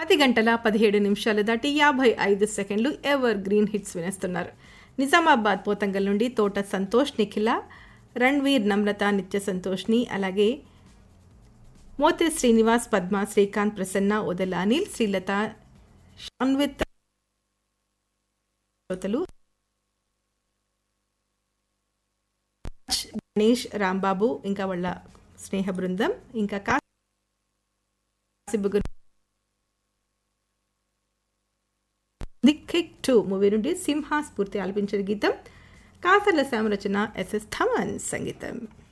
పది గంటల పదిహేడు నిమిషాలు దాటి యాభై ఐదు సెకండ్లు ఎవర్ గ్రీన్ హిట్స్ వినేస్తున్నారు నిజామాబాద్ పోతంగల్ నుండి తోట సంతోష్ నిఖిల రణ్వీర్ నమ్రత నిత్య సంతోష్ని అలాగే మోతే శ్రీనివాస్ పద్మ శ్రీకాంత్ ప్రసన్న ఉదల అనిల్ శ్రీలత షాన్విత్ శ్రోతలు గణేష్ రాంబాబు ఇంకా వాళ్ళ స్నేహ బృందం ఇంకా కాసిబుగు ది కిక్ టూ మూవీ నుండి సింహ స్ఫూర్తి ఆలపించిన గీతం కాసర్ల శ్యామరచన ఎస్ఎస్ థమన్ సంగీతం